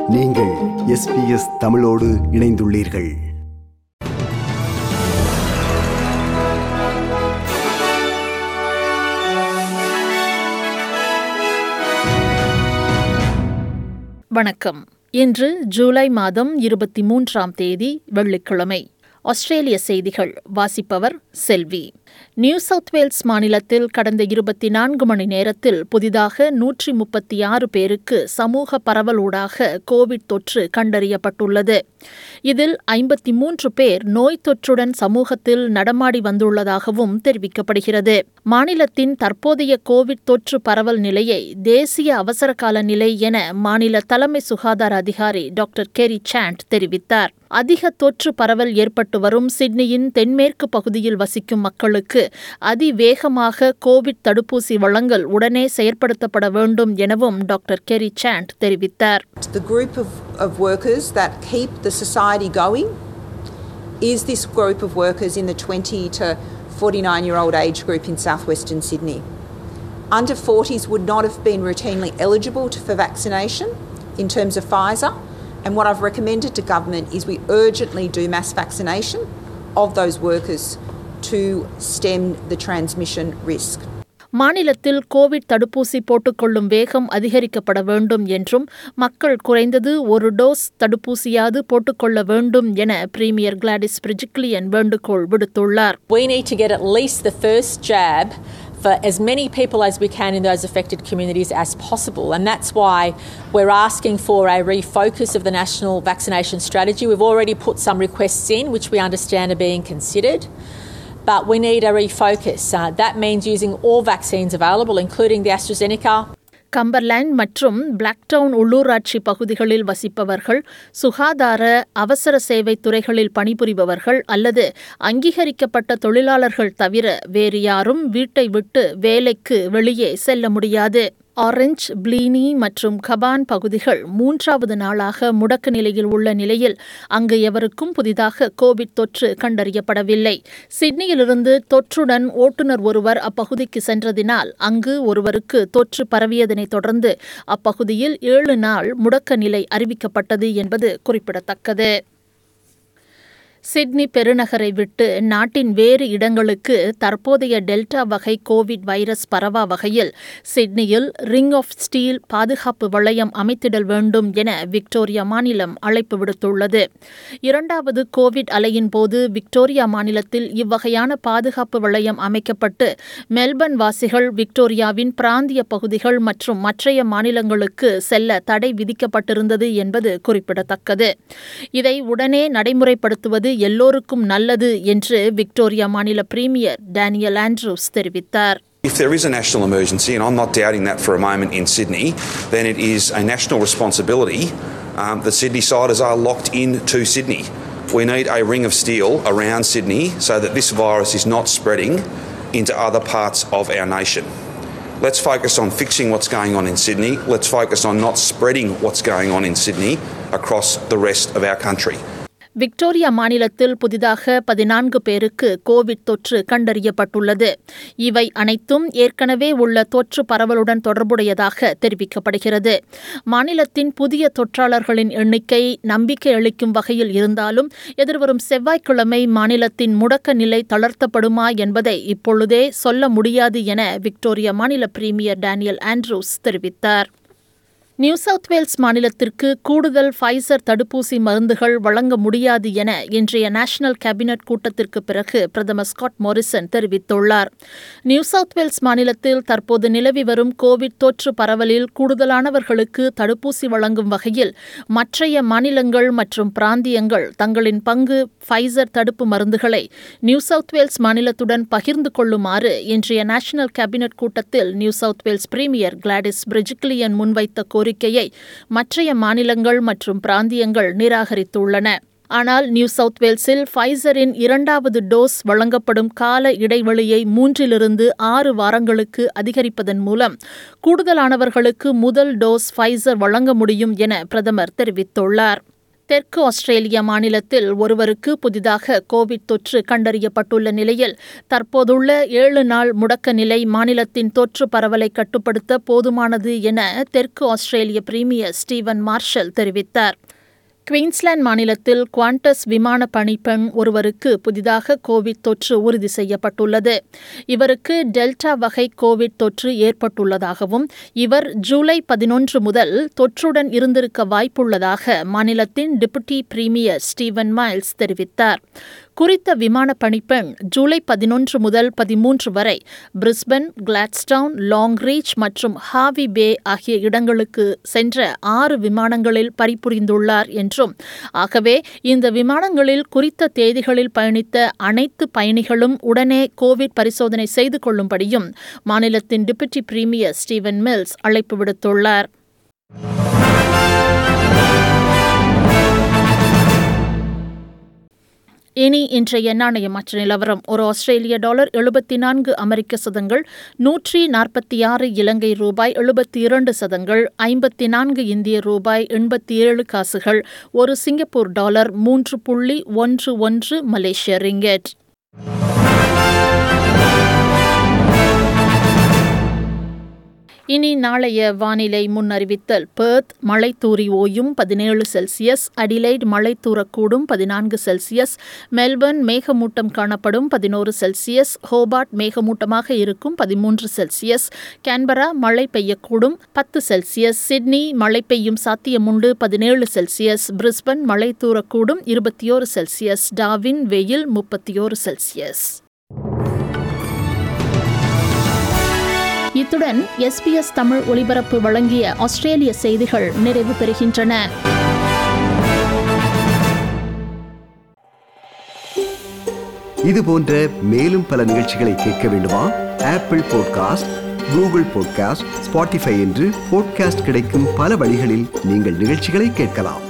நீங்கள் எஸ்பிஎஸ் தமிழோடு இணைந்துள்ளீர்கள் வணக்கம் இன்று ஜூலை மாதம் இருபத்தி மூன்றாம் தேதி வெள்ளிக்கிழமை ஆஸ்திரேலிய செய்திகள் வாசிப்பவர் செல்வி நியூ சவுத் வேல்ஸ் மாநிலத்தில் கடந்த இருபத்தி நான்கு மணி நேரத்தில் புதிதாக நூற்றி முப்பத்தி ஆறு பேருக்கு சமூக பரவலூடாக கோவிட் தொற்று கண்டறியப்பட்டுள்ளது இதில் ஐம்பத்தி மூன்று பேர் நோய் தொற்றுடன் சமூகத்தில் நடமாடி வந்துள்ளதாகவும் தெரிவிக்கப்படுகிறது மாநிலத்தின் தற்போதைய கோவிட் தொற்று பரவல் நிலையை தேசிய அவசரகால நிலை என மாநில தலைமை சுகாதார அதிகாரி டாக்டர் கெரி சாண்ட் தெரிவித்தார் அதிக தொற்று பரவல் ஏற்பட்டு வரும் சிட்னியின் தென்மேற்கு பகுதியில் வசிக்கும் மக்களுக்கு அதிவேகமாக கோவிட் தடுப்பூசி வழங்கல் உடனே செயற்படுத்தப்பட வேண்டும் எனவும் டாக்டர் கெரி சாண்ட் தெரிவித்தார் The group of, of workers that keep the society going is this group of workers in the 20 to 49 year old age group in southwestern Sydney. Under 40s would not have been routinely eligible to, for vaccination in terms of Pfizer. And what I've recommended to government is we urgently do mass vaccination of those workers to stem the transmission risk. மாநிலத்தில் Covid தடுப்பூசி போட்டுக்கொள்ளும் வேகம் அதிகரிக்கப்பட வேண்டும் என்றும் மக்கள் குறைந்தது ஒரு டோஸ் தடுப்பூசியாவது போட்டுக்கொள்ள வேண்டும் என பிரீமியர் கிளாடிஸ் பிரிஜிக்லியன் வேண்டுகோள் விடுத்துள்ளார் We need to get at least the first jab for as many people as we can in those affected communities as possible. And that's why we're asking for a refocus of the national vaccination strategy. We've already put some requests in, which we understand are being considered. But we need a refocus. Uh, that means using all vaccines available, including the AstraZeneca, Cumberland மற்றும் Blacktown உள்ளூராட்சி பகுதிகளில் வசிப்பவர்கள் சுகாதார அவசர சேவை துறைகளில் பணிபுரிபவர்கள் அல்லது அங்கீகரிக்கப்பட்ட தொழிலாளர்கள் தவிர வேறு யாரும் வீட்டை விட்டு வேலைக்கு வெளியே செல்ல முடியாது ஆரஞ்ச் பிளீனி மற்றும் கபான் பகுதிகள் மூன்றாவது நாளாக முடக்க நிலையில் உள்ள நிலையில் அங்கு எவருக்கும் புதிதாக கோவிட் தொற்று கண்டறியப்படவில்லை சிட்னியிலிருந்து தொற்றுடன் ஓட்டுநர் ஒருவர் அப்பகுதிக்கு சென்றதினால் அங்கு ஒருவருக்கு தொற்று பரவியதனைத் தொடர்ந்து அப்பகுதியில் ஏழு நாள் முடக்க நிலை அறிவிக்கப்பட்டது என்பது குறிப்பிடத்தக்கது சிட்னி பெருநகரை விட்டு நாட்டின் வேறு இடங்களுக்கு தற்போதைய டெல்டா வகை கோவிட் வைரஸ் பரவா வகையில் சிட்னியில் ரிங் ஆஃப் ஸ்டீல் பாதுகாப்பு வளையம் அமைத்திடல் வேண்டும் என விக்டோரியா மாநிலம் அழைப்பு விடுத்துள்ளது இரண்டாவது கோவிட் அலையின் போது விக்டோரியா மாநிலத்தில் இவ்வகையான பாதுகாப்பு வளையம் அமைக்கப்பட்டு மெல்பர்ன் வாசிகள் விக்டோரியாவின் பிராந்திய பகுதிகள் மற்றும் மற்றைய மாநிலங்களுக்கு செல்ல தடை விதிக்கப்பட்டிருந்தது என்பது குறிப்பிடத்தக்கது இதை உடனே நடைமுறைப்படுத்துவது எல்லோருக்கும் நல்லது என்று விக்டோரியா மாநில பிரீமியர் டேனியல் ஆண்ட்ரூஸ் தெரிவித்தார் If there is a national emergency, and I'm not doubting that for a moment in Sydney, then it is a national responsibility um, that Sydney siders are locked into Sydney. We need a ring of steel around Sydney so that this virus is not spreading into other parts of our nation. Let's focus on fixing what's going on in Sydney. Let's focus on not spreading what's going on in Sydney across the rest of our country. Victoria மாநிலத்தில் புதிதாக பதினான்கு பேருக்கு Covid தொற்று கண்டறியப்பட்டுள்ளது இவை அனைத்தும் ஏற்கனவே உள்ள தொற்று பரவலுடன் தொடர்புடையதாக தெரிவிக்கப்படுகிறது மாநிலத்தின் புதிய தொற்றாளர்களின் எண்ணிக்கை நம்பிக்கை அளிக்கும் வகையில் இருந்தாலும் எதிர்வரும் செவ்வாய்க்கிழமை மாநிலத்தின் முடக்க நிலை தளர்த்தப்படுமா என்பதை இப்பொழுதே சொல்ல முடியாது என விக்டோரியா மாநில பிரீமியர் டேனியல் ஆண்ட்ரூஸ் தெரிவித்தார் நியூ சவுத் வேல்ஸ் மாநிலத்திற்கு கூடுதல் ஃபைசர் தடுப்பூசி மருந்துகள் வழங்க முடியாது என இன்றைய நேஷனல் கேபினட் கூட்டத்திற்கு பிறகு பிரதமர் ஸ்காட் மோரிசன் தெரிவித்துள்ளார் நியூ சவுத் வேல்ஸ் மாநிலத்தில் தற்போது நிலவி வரும் கோவிட் தொற்று பரவலில் கூடுதலானவர்களுக்கு தடுப்பூசி வழங்கும் வகையில் மற்றைய மாநிலங்கள் மற்றும் பிராந்தியங்கள் தங்களின் பங்கு ஃபைசர் தடுப்பு மருந்துகளை நியூ சவுத் வேல்ஸ் மாநிலத்துடன் பகிர்ந்து கொள்ளுமாறு இன்றைய நேஷனல் கேபினட் கூட்டத்தில் New South Wales premier Gladys Berejiklian முன்வைத்த கோரிக்கையை மற்றைய மாநிலங்கள் மற்றும் பிராந்தியங்கள் நிராகரித்துள்ளன ஆனால் நியூ சவுத் வேல்ஸில் ஃபைசரின் இரண்டாவது டோஸ் வழங்கப்படும் கால இடைவெளியை மூன்றிலிருந்து ஆறு வாரங்களுக்கு அதிகரிப்பதன் மூலம் கூடுதலானவர்களுக்கு முதல் டோஸ் ஃபைசர் வழங்க முடியும் என பிரதமர் தெரிவித்துள்ளார் தெற்கு ஆஸ்திரேலிய மாநிலத்தில் ஒருவருக்கு புதிதாக கோவிட் தொற்று கண்டறியப்பட்டுள்ள நிலையில் தற்போதுள்ள ஏழு நாள் முடக்க நிலை மாநிலத்தின் தொற்று பரவலை கட்டுப்படுத்த போதுமானது என தெற்கு ஆஸ்திரேலிய பிரீமியர் ஸ்டீவன் மார்ஷல் தெரிவித்தார் குயின்ஸ்லாந்து மாநிலத்தில் குவாண்டஸ் விமான பணிப்பெண் ஒருவருக்கு புதிதாக கோவிட் தொற்று உறுதி செய்யப்பட்டுள்ளது இவருக்கு டெல்டா வகை கோவிட் தொற்று ஏற்பட்டுள்ளதாகவும் இவர் ஜூலை பதினொன்று முதல் தொற்றுடன் இருந்திருக்க வாய்ப்புள்ளதாக மாநிலத்தின் டிப்யூட்டி பிரீமியர் ஸ்டீவன் மைல்ஸ் தெரிவித்தார் குறித்த விமான பணிப்பெண் ஜூலை பதினொன்று முதல் பதிமூன்று வரை பிரிஸ்பன் கிளாட்ஸ்டவுன் லாங்ரீச் மற்றும் ஹாவி பே ஆகிய இடங்களுக்கு சென்ற ஆறு விமானங்களில் பணிபுரிந்துள்ளார் என்றும் ஆகவே இந்த விமானங்களில் குறித்த தேதிகளில் பயணித்த அனைத்து பயணிகளும் உடனே கோவிட் பரிசோதனை செய்து கொள்ளும்படியும் மாநிலத்தின் டிப்யூட்டி பிரீமியர் ஸ்டீவன் மில்ஸ் அழைப்பு விடுத்துள்ளார் இனி இன்றைய நாணய மாற்ற நிலவரம் ஒரு ஆஸ்திரேலிய டாலர் எழுபத்தி நான்கு அமெரிக்க சதங்கள் நூற்றி நாற்பத்தி ஆறு இலங்கை ரூபாய் எழுபத்தி இரண்டு சதங்கள் ஐம்பத்தி நான்கு இந்திய ரூபாய் எண்பத்தி ஏழு காசுகள் ஒரு சிங்கப்பூர் டாலர் மூன்று புள்ளி ஒன்று ஒன்று மலேசிய ரிங்கெட் இனி நாளைய வானிலை முன்னறிவித்தல் பெர்த் மழை தூரி ஓயும் பதினேழு செல்சியஸ் அடிலைட் மழை தூரக்கூடும் பதினான்கு செல்சியஸ் மெல்பர்ன் மேகமூட்டம் காணப்படும் பதினோரு செல்சியஸ் ஹோபார்ட் மேகமூட்டமாக இருக்கும் பதிமூன்று செல்சியஸ் கேன்பரா மழை பெய்யக்கூடும் பத்து செல்சியஸ் சிட்னி மழை பெய்யும் சாத்தியமுண்டு பதினேழு செல்சியஸ் பிரிஸ்பன் மழை தூரக்கூடும் இருபத்தியோரு செல்சியஸ் டாவின் வெயில் முப்பத்தியோரு செல்சியஸ் இத்துடன் எஸ்பிஎஸ் தமிழ் ஒலிபரப்பு வழங்கிய ஆஸ்திரேலிய செய்திகள் நிறைவு பெறுகின்றன இது போன்ற மேலும் பல நிகழ்ச்சிகளை கேட்க வேண்டுமா Apple podcast Google podcast Spotify என்று பாட்காஸ்ட் கிடைக்கும் பல வழிகளில் நீங்கள் நிகழ்ச்சிகளை கேட்கலாம்